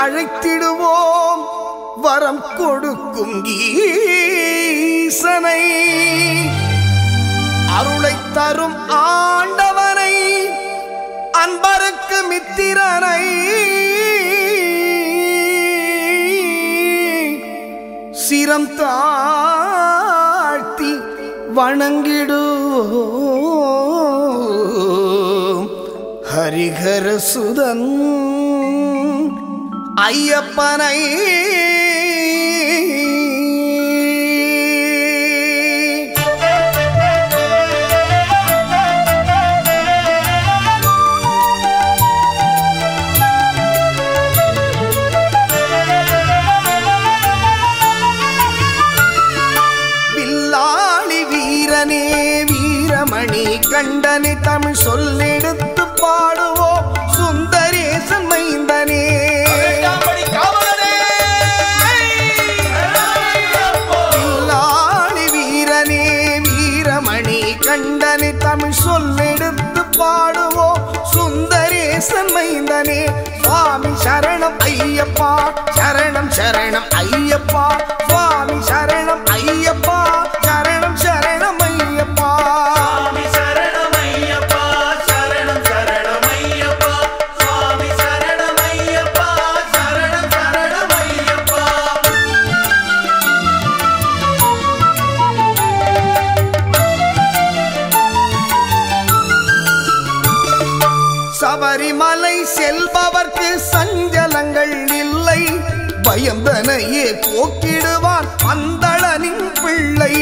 அழைத்திடுவோம் வரம் கொடுக்கும் ஈசனை அருளை தரும் ஆண்டவனை அன்பருக்கு மித்திரனை சிரம் தாழ்த்தி வணங்கிடுவோம் ஹரிஹர சுதன் ஐயப்பனை வில்லாளி வீரனே வீரமணி கண்டனே தமிழ் சொல்லெடுத்து பாடுவோம் சுந்தரேசன் மைந்தனே வில்லாளி வீரனே வீரமணி கண்டனே தமிழ் சொல்லெடுத்து பாடுவோம் சுந்தரேசன் மைந்தனே சுவாமி சரணம் ஐயப்பா சரணம் சரணம் ஐயப்பா சுவாமி சரணம் ஐயப்பா சரணம் சரணம் ஐயப்பா சுவாமி சரணமையப்பா சரணம் சரணமையப்பா சுவாமி சரணமையப்பா சரணம் சரணமையப்பா சபரிமலை செல்பவர்க்கு சஞ்சலங்கள் இல்லை பயந்தனையே போக்கிடுவான் அந்தளனின் பிள்ளை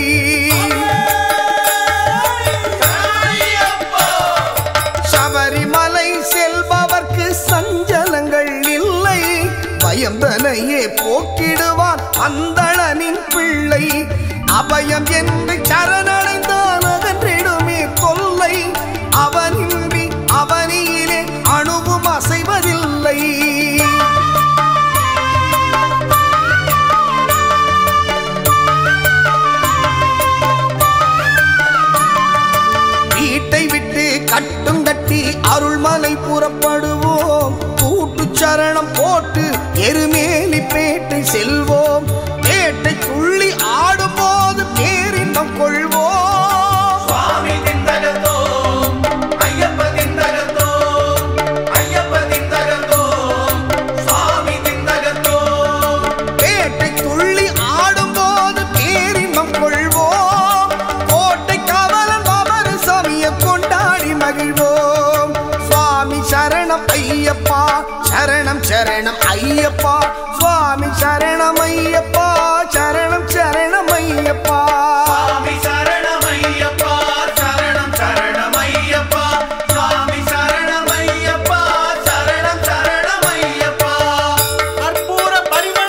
சபரிமலை செல்பவர்க்கு சஞ்சலங்கள் இல்லை பயந்தனையே போக்கிடுவான் அந்தளனின் பிள்ளை அபயம் என்று சரணடைந்தான் அகன்றிடுமே தொல்லை அவனின்றி அவனியிலே அணுவும் அசைவதில்லை வீட்டை விட்டு கட்டும் கட்டி அருள்மலை புறப்படுவோம் கூட்டு சரணம் போட்டு எருமேலி பேட்டை செல்வோம் பேட்டை துள்ளி ஆடும்போது பேரின்பம் கொள்வோம் சுவாமி திந்தகத்தோம் ஐயப்ப திந்தகத்தோம் ஐயப்ப திந்தகத்தோம் சுவாமி திந்தகத்தோம் பேட்டை துள்ளி ஆடும்போது பேரின்பம் கொள்வோம் கோட்டை காவலன் பாபர் சாமியை கொண்டாடி மகிழ்வோம் சுவாமி சரணம் ஐயப்பா சரணம் சரணம் ஐயப்பா சுவாமி சரணம் ஐயப்பா சரணம் சரணம் ஐயப்பா சுவாமி சரணமையப்பா சரணம் சரணமையப்பா சுவாமி சரணமையப்பா சரணம் சரணமையப்பா கற்பூர பரிமள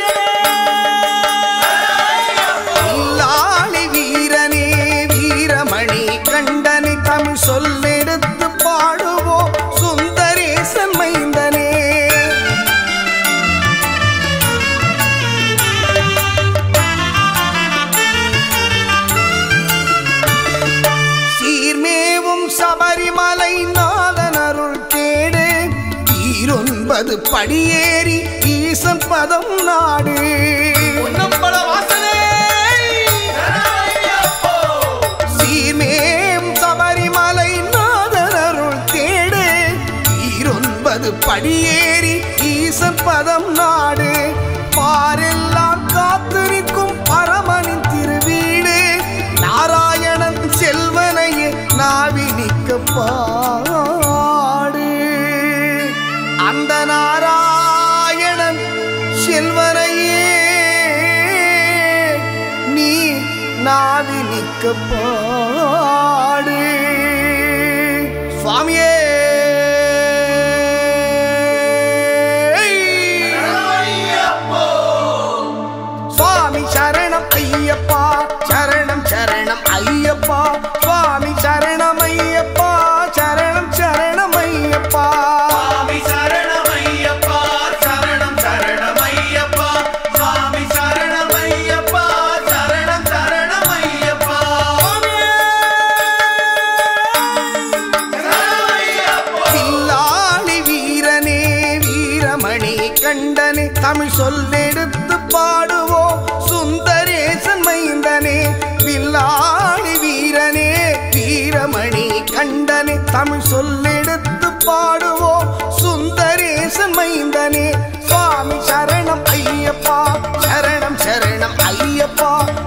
இல்லாளி வீரனே வீரமணி கண்டனி தமிழ் சொல்லெடுத்து பாடுவோம் சுந்தரேசன் மைந்தனே சீர்மேவும் சபரிமலை நாதன் அருள் கேடு ஈரொன்பது படியேறி ஈசன் பதம் நாடு பொன்னம்பல வாசனே சீர்மேம் சபரிமலை நாதன் அருள் தேடு ஈரொன்பது படியேறி ஈசன் பதம் நாடு பாரெல்லாம் காத்து நிற்கும் பரமனின் திருவீடு நாராயணன் செல்வனையே நாவி நிற்க பாடு அந்த நாராயணன் செல்வனையே நீ நாவி நிற்க பாடு சுவாமியே சுவாமி சரணம் ஐயப்பா சரணம் சரணம் ஐயப்பா சுவாமி சரணம் ஐயப்பா சரணம் சரணம் ஐயப்பா சுவாமி சரணமையப்பா சரணம் சரணமையப்பா சுவாமி சரணமையப்பா சரணம் சரணமையப்பா சரணமையப்பா வில்லாளி வீரனே வீரமணி கண்டன் தமிழ் சொல்லெடுத்து பாடுவோம் சுந்தரேசன் மைந்தனே வில்லாளி வீரனே வீரமணி கண்டனே தமிழ் சொல்லெடுத்து பாடுவோம் சுந்தரேசன் மைந்தனே சுவாமி சரணம் ஐயப்பா சரணம் சரணம் ஐயப்பா